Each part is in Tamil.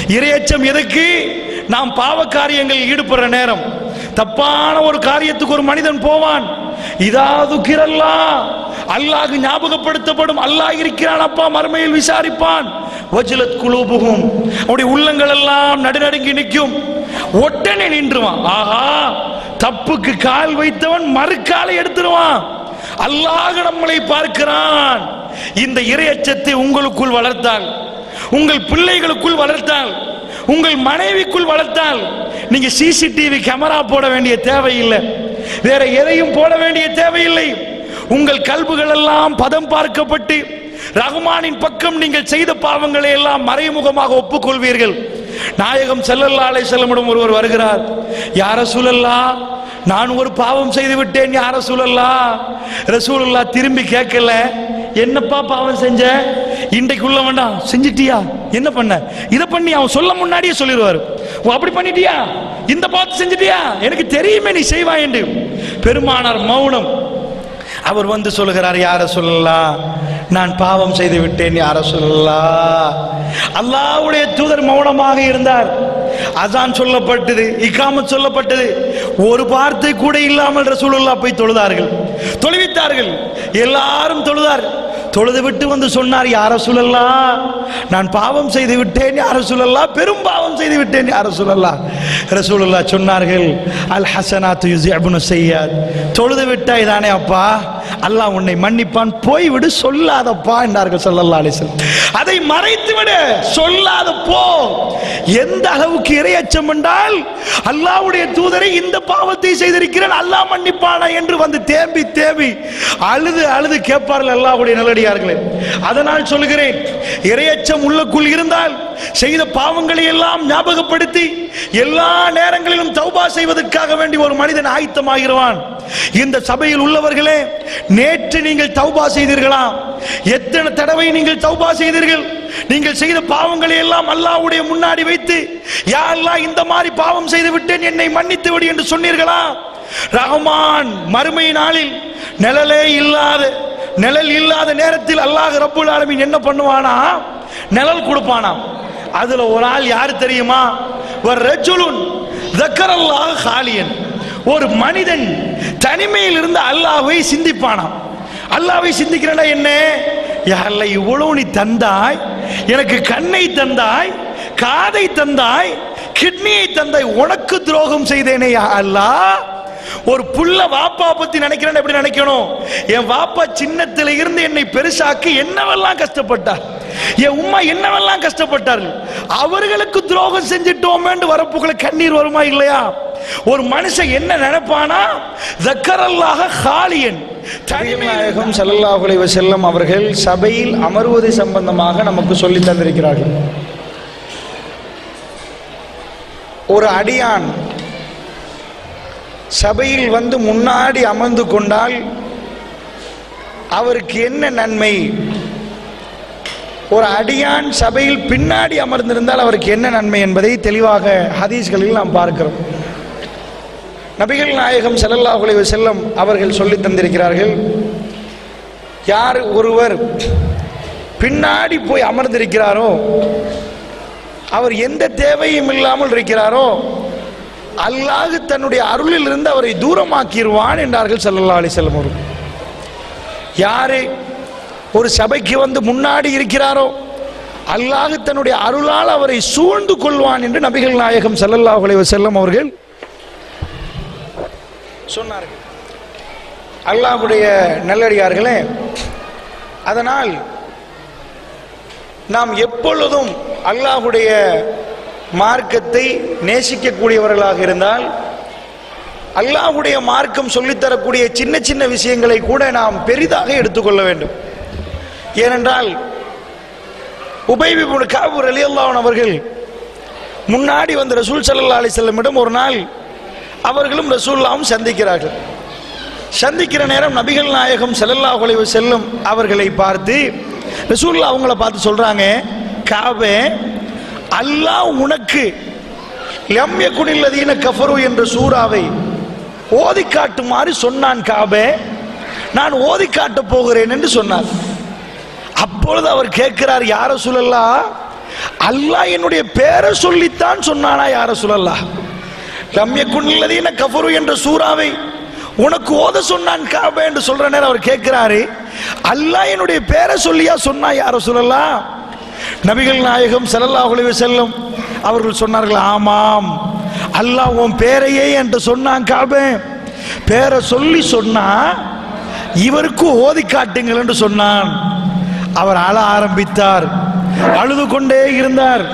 இரையச்சம் எதுக்கு நாம் பாவ காரியங்களில் ஈடுபடுற நேரம் தப்பான ஒரு காரியத்துக்கு ஒரு மனிதன் போவான் இதாவது கிரல்லா அல்லாஹ் ஞாபகப்படுத்தப்படும் அல்லாஹ் இருக்கிறான் அப்பா மறுமையில் விசாரிப்பான் வஜ்லத் குலூபுகும் அவருடைய உள்ளங்கள் எல்லாம் நடுநடுங்கி நிற்கும் உடனே நின்றுவான் ஆஹா தப்புக்கு கால் வைத்தவன் மறுக்காலை எடுத்துருவான் அல்லாஹ் நம்மளை பார்க்கிறான் இந்த இரையச்சத்தை உங்களுக்குள் வளர்த்தால் உங்கள் பிள்ளைகளுக்குள் வளர்த்தால் உங்கள் மனைவிக்குள் வளர்த்தால் நீங்க சிசிடிவி கேமரா போட வேண்டிய தேவையில்லை வேற எதையும் போட வேண்டிய தேவையில்லை உங்கள் கல்புகள் எல்லாம் பதம் பார்க்கப்பட்டு ரகுமானின் பக்கம் நீங்கள் செய்த பாவங்களை எல்லாம் மறைமுகமாக ஒப்புக்கொள்வீர்கள் நாயகம் செல்லல்லா அலை செல்லமிடம் ஒருவர் வருகிறார் யார சூழல்லா நான் ஒரு பாவம் செய்து விட்டேன் யார சூழல்லா ரசூலுல்லா திரும்பி கேட்கல என்னப்பா பாவம் செஞ்ச இன்றைக்குள்ள வேண்டாம் செஞ்சிட்டியா என்ன பண்ண இதை பண்ணி அவன் சொல்ல முன்னாடியே சொல்லிடுவார் ஓ அப்படி பண்ணிட்டியா இந்த பாவத்தை செஞ்சிட்டியா எனக்கு தெரியுமே நீ செய்வாய் என்று பெருமானார் மௌனம் அவர் வந்து சொல்லுகிறார் யார சொல்லலாம் நான் பாவம் செய்து விட்டேன் யார சொல்லலாம் அல்லாஹ்வுடைய தூதர் மௌனமாக இருந்தார் அதான் சொல்லப்பட்டது இக்காமத் சொல்லப்பட்டது ஒரு வார்த்தை கூட இல்லாமல் ரசூலுல்லாஹ் போய் தொழுதார்கள் தொழுவித்தார்கள் எல்லாரும் தொழுதார் தொழுது விட்டு வந்து சொன்னார் யார சொல்லலா நான் பாவம் செய்து விட்டேன் யார சொல்லலா பெரும் பாவம் செய்து விட்டேன் யார சொல்லலா ரசூலுல்லா சொன்னார்கள் அல் ஹசனாத்து யுசிஅபுனு செய்யாத் தொழுது விட்டாய் தானே அப்பா அல்லாஹ் உன்னை மன்னிப்பான் போய் விடு சொல்லாதப்பா என்றார்கள் ஸல்லல்லாஹு அலைஹி வஸல்லம் அதை மறைத்து விடு சொல்லாத போ எந்த அளவுக்கு இரையச்சம் என்றால் அல்லாஹ்வுடைய தூதரை இந்த பாவத்தை செய்திருக்கிறேன் அல்லாஹ் மன்னிப்பானா என்று வந்து தேம்பி தேம்பி அழுது அழுது கேட்பார்கள் அல்லாஹ்வுடைய நல்லடியார்களே அதனால் சொல்லுகிறேன் இரையச்சம் உள்ளுக்குள் இருந்தால் செய்த பாவங்களை எல்லாம் ஞாபகப்படுத்தி எல்லா நேரங்களிலும் தௌபா செய்வதற்காக வேண்டி ஒரு மனிதன் ஆயத்தமாகிறான் இந்த சபையில் உள்ளவர்களே நேற்று நீங்கள் தௌபா செய்தீர்களா எத்தனை தடவை நீங்கள் தௌபா செய்தீர்கள் நீங்கள் செய்த பாவங்களை எல்லாம் அல்லாஹ்வுடைய முன்னாடி வைத்து யா அல்லாஹ் இந்த மாதிரி பாவம் செய்து விட்டேன் என்னை மன்னித்து விடு என்று சொன்னீர்களா ரஹ்மான் மறுமை நாளில் நிழலே இல்லாத நிழல் இல்லாத நேரத்தில் அல்லாஹ் ரப்புல் ஆலமீன் என்ன பண்ணுவானா நிழல் கொடுப்பானாம் அதுல ஒரு ஆள் யார் தெரியுமா ஒரு ரஜுலுன் தக்கரல்லாஹ் ஹாலியன் ஒரு மனிதன் தனிமையில் இருந்து அல்லாஹ்வை சிந்திப்பானாம் அல்லாஹ்வை சிந்திக்கிறனா என்ன யாரில் இவ்வளவு நீ தந்தாய் எனக்கு கண்ணை தந்தாய் காதை தந்தாய் கிட்னியை தந்தாய் உனக்கு துரோகம் செய்தேனே யா அல்லாஹ் ஒரு புள்ள வாப்பா பத்தி நினைக்கிறேன் எப்படி நினைக்கணும் என் வாப்பா சின்னத்தில இருந்து என்னை பெருசாக்கி என்னவெல்லாம் கஷ்டப்பட்டார் என் உம்மா என்னவெல்லாம் கஷ்டப்பட்டார்கள் அவர்களுக்கு துரோகம் செஞ்சிட்டோமேன்னு வரப்புகளை கண்ணீர் வருமா இல்லையா ஒரு மனுஷன் என்ன நினைப்பானா ஜக்கரல்லாக ஹாலியன் நாயகம் ஸல்லல்லாஹு அலைஹி வஸல்லம் அவர்கள் சபையில் அமர்வது சம்பந்தமாக நமக்கு சொல்லி தந்திருக்கிறார்கள் ஒரு அடியான் சபையில் வந்து முன்னாடி அமர்ந்து கொண்டால் அவருக்கு என்ன நன்மை ஒரு அடியான் சபையில் பின்னாடி அமர்ந்திருந்தால் அவருக்கு என்ன நன்மை என்பதை தெளிவாக ஹதீஸ்களில் நாம் பார்க்கிறோம் நபிகள் நாயகம் ஸல்லல்லாஹு அலைஹி வஸல்லம் அவர்கள் சொல்லி தந்திருக்கிறார்கள் யார் ஒருவர் பின்னாடி போய் அமர்ந்திருக்கிறாரோ அவர் எந்த தேவையும் இல்லாமல் இருக்கிறாரோ அல்லாஹ் தன்னுடைய அருளில் இருந்து அவரை தூரமாக்கிடுவான் என்றார்கள் ஸல்லல்லாஹு அலைஹி வஸல்லம் அவர்கள் யாரு ஒரு சபைக்கு வந்து முன்னாடி இருக்கிறாரோ அல்லாஹ் தன்னுடைய அருளால் அவரை சூழ்ந்து கொள்வான் என்று நபிகள் நாயகம் ஸல்லல்லாஹு அலைஹி வஸல்லம் அவர்கள் சொன்னார்கள் அல்லாஹ்வுடைய நல்லடியார்களே அதனால் நாம் எப்பொழுதும் அல்லாஹ்வுடைய மார்க்கத்தை நேசிக்கக்கூடியவர்களாக இருந்தால் அல்லாஹ்வுடைய மார்க்கம் சொல்லித்தரக்கூடிய சின்ன சின்ன விஷயங்களை கூட நாம் பெரிதாக எடுத்துக்கொள்ள வேண்டும் ஏனென்றால் உபைபி காபூர் அலி அல்லாஹன் அவர்கள் முன்னாடி வந்த ரசூல் சல்லா அலி செல்லமிடம் ஒரு நாள் அவர்களும் ரசூல்லாவும் சந்திக்கிறார்கள் சந்திக்கிற நேரம் நபிகள் நாயகம் ஸல்லல்லாஹு அலைஹி வஸல்லம் அவர்களை பார்த்து ரசூல்லா அவங்கள பார்த்து சொல்றாங்க காபே அல்லாஹ் உனக்கு லம் யகுனில்லதீன கஃபரு என்ற சூறாவை ஓதி காட்டுமாறு சொன்னான் காபே நான் ஓதி காட்டப் போகிறேன் என்று சொன்னார் அப்பொழுது அவர் கேட்கிறார் யார சொல்லலா அல்லாஹ் என்னுடைய பேரை சொல்லித்தான் சொன்னானா யார சொல்லல்லா லம்யக்குள்ளதீன கஃபரு என்ற சூறாவை உனக்கு ஓத சொன்னான் காபே என்று சொல்ற நேரம் அவர் கேட்கிறாரு அல்லாஹ் என்னுடைய பேரை சொல்லியா சொன்னா யார சொல்லலாம் நபிகள் நாயகம் ஸல்லல்லாஹு அலைஹி வஸல்லம் அவர்கள் சொன்னார்கள் ஆமாம் அல்லாஹ் உன் பேரையே என்று சொன்னான் காபே பேரை சொல்லி சொன்னா இவருக்கு ஓதி காட்டுங்கள் என்று சொன்னான் அவர் அழ ஆரம்பித்தார் அழுது கொண்டே இருந்தார்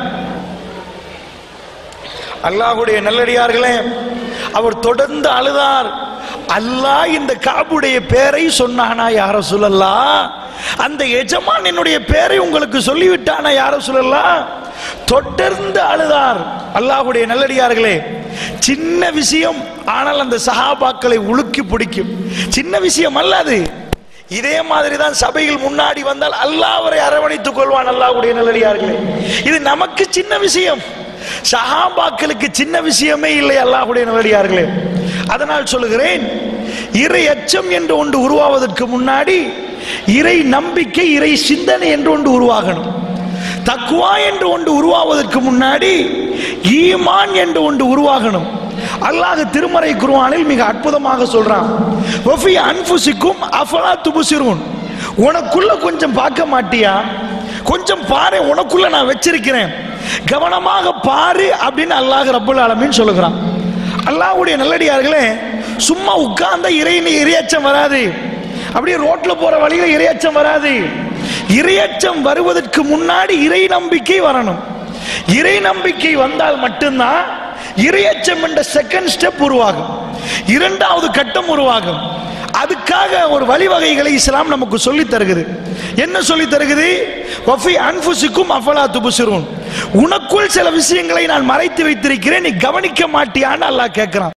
அல்லாஹ்வுடைய நல்லடியார்களே அவர் தொடர்ந்து அழுதார் அல்லாஹ் இந்த காபுடைய பேரை சொன்னானா யார சொல்லலா அந்த எஜமான் என்னுடைய பேரை உங்களுக்கு சொல்லிவிட்டானா யார சொல்லலா தொடர்ந்து அழுதார் அல்லாஹ்வுடைய நல்லடியார்களே சின்ன விஷயம் ஆனால் அந்த சஹாபாக்களை உலுக்கி பிடிக்கும் சின்ன விஷயம் அல்ல அது இதே மாதிரி தான் சபையில் முன்னாடி வந்தால் அல்லாஹ் அவரை அரவணைத்துக் கொள்வான் அல்லாஹ்வுடைய நல்லடியார்களே இது நமக்கு சின்ன விஷயம் சஹாபாக்களுக்கு சின்ன விஷயமே இல்லை அல்லாஹ்வுடைய நல்லடியார்களே அதனால் சொல்லுகிறேன் இறை அச்சம் என்று ஒன்று உருவாவதற்கு முன்னாடி இறை நம்பிக்கை இறை சிந்தனை என்று ஒன்று உருவாகணும் தக்குவா என்று ஒன்று உருவாவதற்கு முன்னாடி ஈமான் என்று ஒன்று உருவாகணும் அல்லாஹ் திருமறை குர்ஆனில் மிக அற்புதமாக சொல்றான் வஃபி அன்ஃபுசிக்கும் அஃபலா துபுசிருன் உனக்குள்ள கொஞ்சம் பார்க்க மாட்டியா கொஞ்சம் பாரு உனக்குள்ள நான் வச்சிருக்கிறேன் கவனமாக பாரு அப்படின்னு அல்லாஹ் ரப்புல் ஆலமீன் சொல்லுகிறான் அல்லாஹ்வுடைய நல்லடியார்களே சும்மா உட்கார்ந்த இறை இரையச்சம் வராது அப்படியே ரோட்ல போற வழியில இரையச்சம் வராது இரையச்சம் வருவதற்கு முன்னாடி இறை நம்பிக்கை வரணும் இறை நம்பிக்கை வந்தால் மட்டும்தான் இரையச்சம் என்ற செகண்ட் ஸ்டெப் உருவாகும் இரண்டாவது கட்டம் உருவாகும் அதுக்காக ஒரு வழிவகைகளை இஸ்லாம் நமக்கு சொல்லி தருகிறது என்ன சொல்லி தருகிறது வஃபி அன்ஃபுசிக்கும் அஃபலா துபுசிரும் உனக்குள் சில விஷயங்களை நான் மறைத்து வைத்திருக்கிறேன் நீ கவனிக்க மாட்டியான்னு அல்லாஹ் கேட்கிறான்